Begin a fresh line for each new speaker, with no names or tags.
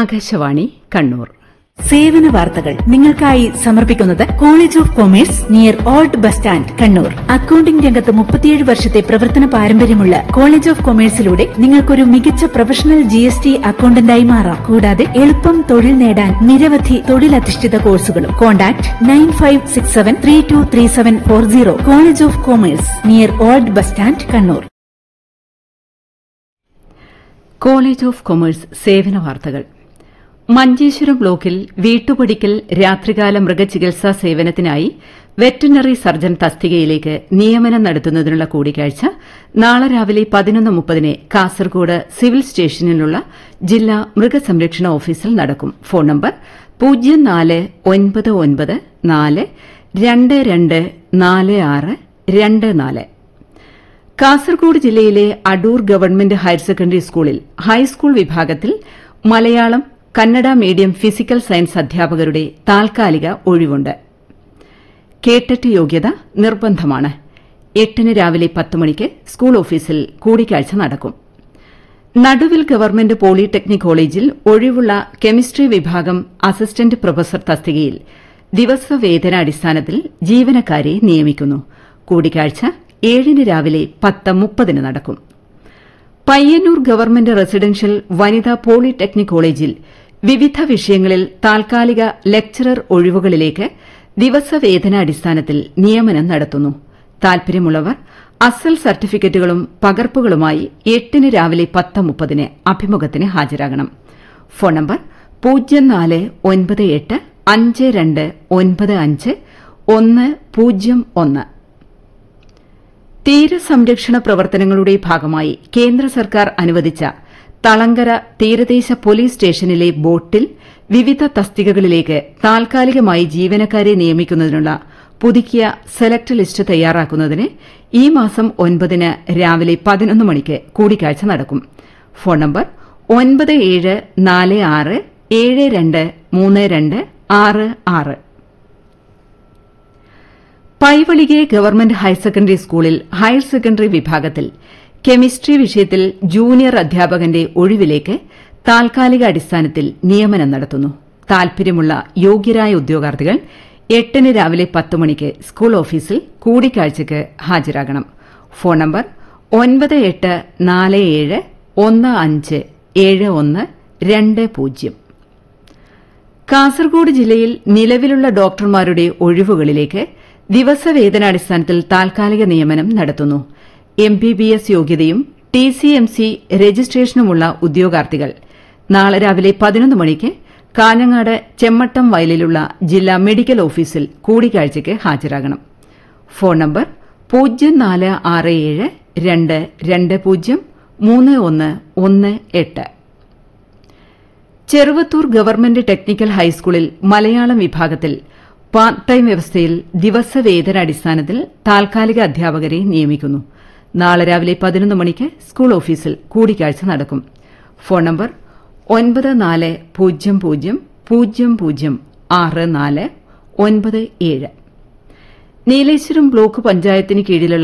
ആകാശവാണി കണ്ണൂർ
സേവന വാർത്തകൾ നിങ്ങൾക്കായി സമർപ്പിക്കുന്നത് college of commerce near old bus stand Kannur accounting രംഗത്ത് മുപ്പത്തിയേഴ് വർഷത്തെ പ്രവർത്തന പാരമ്പര്യമുള്ള കോളേജ് ഓഫ് കൊമേഴ്സിലൂടെ നിങ്ങൾക്കൊരു മികച്ച പ്രൊഫഷണൽ ജി എസ് ടി അക്കൌണ്ടന്റായി മാറാം കൂടാതെ എളുപ്പം തൊഴിൽ നേടാൻ നിരവധി തൊഴിലധിഷ്ഠിത കോഴ്സുകളും contact nine five six seven three two three seven four zero college of commerce near old bus stand Kannur
college of commerce സേവന വാർത്തകൾ മഞ്ചേശ്വരം ബ്ലോക്കിൽ വീട്ടുപടിക്കൽ രാത്രികാല മൃഗചികിത്സാ സേവനത്തിനായി വെറ്ററിനറി സർജൻ തസ്തികയിലേക്ക് നിയമനം നടത്തുന്നതിനുള്ള കൂടിക്കാഴ്ച നാളെ രാവിലെ പതിനൊന്ന് മുപ്പതിന് കാസർഗോഡ് സിവിൽ സ്റ്റേഷനിലുള്ള ജില്ലാ മൃഗസംരക്ഷണ ഓഫീസിൽ നടക്കും ഫോൺ നമ്പർ പൂജ്യം നാല് ഒൻപത് ഒൻപത് നാല് രണ്ട് രണ്ട് നാല് ആറ് രണ്ട് നാല് കാസർഗോഡ് ജില്ലയിലെ അടൂർ ഗവൺമെന്റ് ഹയർ സെക്കൻഡറി സ്കൂളിൽ ഹൈസ്കൂൾ വിഭാഗത്തിൽ Malayalam Kannada medium physical science അധ്യാപകരുടെ താൽക്കാലിക ഒഴിവുണ്ട് കേട്ടറ്റ് യോഗ്യത നിർബന്ധമാണ് എട്ടിന് രാവിലെ പത്ത് മണിക്ക് സ്കൂൾ ഓഫീസിൽ കൂടിക്കാഴ്ച നടക്കും നടുവിൽ ഗവൺമെന്റ് പോളിടെക്നിക് കോളേജിൽ ഒഴിവുള്ള കെമിസ്ട്രി വിഭാഗം അസിസ്റ്റന്റ് പ്രൊഫസർ തസ്തികയിൽ ദിവസവേതനാടിസ്ഥാനത്തിൽ ജീവനക്കാരെ നിയമിക്കുന്നു കൂടിക്കാഴ്ച ഏഴിന് രാവിലെ പത്ത് മുപ്പതിന് നടക്കും പയ്യന്നൂർ ഗവൺമെന്റ് റെസിഡൻഷ്യൽ വനിതാ പോളിടെക്നിക് കോളേജിൽ വിവിധ വിഷയങ്ങളിൽ താൽക്കാലിക ലെക്ചറർ ഒഴിവുകളിലേക്ക് ദിവസവേതനാടിസ്ഥാനത്തിൽ നിയമനം നടത്തുന്നു താൽപര്യമുള്ളവർ അസൽ സർട്ടിഫിക്കറ്റുകളും പകർപ്പുകളുമായി എട്ടിന് രാവിലെ പത്ത് മുപ്പതിന് അഭിമുഖത്തിന് ഹാജരാകണം ഫോൺ നമ്പർ പൂജ്യം നാല് ഒൻപത് എട്ട് അഞ്ച് രണ്ട് ഒൻപത് അഞ്ച് ഒന്ന് പൂജ്യം ഒന്ന് തീരസംരക്ഷണ പ്രവർത്തനങ്ങളുടെ ഭാഗമായി കേന്ദ്ര സർക്കാർ അനുവദിച്ച തളങ്കര തീരദേശ പോലീസ് സ്റ്റേഷനിലെ ബോട്ടിൽ വിവിധ തസ്തികകളിലേക്ക് താൽക്കാലികമായി ജീവനക്കാരെ നിയമിക്കുന്നതിനുള്ള പുതുക്കിയ സെലക്ട് ലിസ്റ്റ് തയ്യാറാക്കുന്നതിന് ഈ മാസം ഒൻപതിന് രാവിലെ പതിനൊന്ന് മണിക്ക് കൂടിക്കാഴ്ച നടക്കും ഫോൺ നമ്പർ ഒൻപത് ഏഴ് നാല് ആറ് ഏഴ് രണ്ട് മൂന്ന് രണ്ട് ആറ് ആറ് പൈവളികെ ഗവൺമെന്റ് ഹയർ സെക്കൻഡറി സ്കൂളിൽ ഹയർ സെക്കൻഡറി വിഭാഗത്തിൽ കെമിസ്ട്രി വിഷയത്തിൽ ജൂനിയർ അധ്യാപകന്റെ ഒഴിവിലേക്ക് താൽക്കാലിക അടിസ്ഥാനത്തിൽ നിയമനം നടത്തുന്നു താൽപര്യമുള്ള യോഗ്യരായ ഉദ്യോഗാർത്ഥികൾ എട്ടിന് രാവിലെ പത്ത് മണിക്ക് സ്കൂൾ ഓഫീസിൽ കൂടിക്കാഴ്ചയ്ക്ക് ഹാജരാകണം ഫോൺ നമ്പർ ഒൻപത് എട്ട് നാല് ഏഴ് ഒന്ന് അഞ്ച് ഏഴ് ഒന്ന് രണ്ട് പൂജ്യം കാസർഗോഡ് ജില്ലയിൽ നിലവിലുള്ള ഡോക്ടർമാരുടെ ഒഴിവുകളിലേക്ക് ദിവസവേതനാടിസ്ഥാനത്തിൽ താൽക്കാലിക നിയമനം നടത്തുന്നു എം ബി ബി എസ് യോഗ്യതയും ടി സി എം സി രജിസ്ട്രേഷനുമുള്ള ഉദ്യോഗാർത്ഥികൾ നാളെ രാവിലെ പതിനൊന്ന് മണിക്ക് കാഞ്ഞങ്ങാട് ചെമ്മട്ടം വയലിലുള്ള ജില്ലാ മെഡിക്കൽ ഓഫീസിൽ കൂടിക്കാഴ്ചയ്ക്ക് ഹാജരാകണം ഫോൺ നമ്പർ പൂജ്യം നാല് ആറ് ഏഴ് രണ്ട് രണ്ട് പൂജ്യം മൂന്ന് ഒന്ന് ഒന്ന് എട്ട് ചെറുവത്തൂർ ഗവൺമെന്റ് ടെക്നിക്കൽ ഹൈസ്കൂളിൽ മലയാളം വിഭാഗത്തിൽ പാർട്ട് ടൈം വ്യവസ്ഥയിൽ ദിവസവേതനാടിസ്ഥാനത്തിൽ താൽക്കാലിക അധ്യാപകരെ നിയമിക്കുന്നു നാളെ രാവിലെ പതിനൊന്ന് മണിക്ക് സ്കൂൾ ഓഫീസിൽ കൂടിക്കാഴ്ച നടക്കും ഫോൺ നമ്പർ ഒൻപത് നാല് പൂജ്യം പൂജ്യം പൂജ്യം പൂജ്യം ആറ് നാല് ഒൻപത് ഏഴ് നീലേശ്വരം ബ്ലോക്ക് പഞ്ചായത്തിന് കീഴിലുള്ള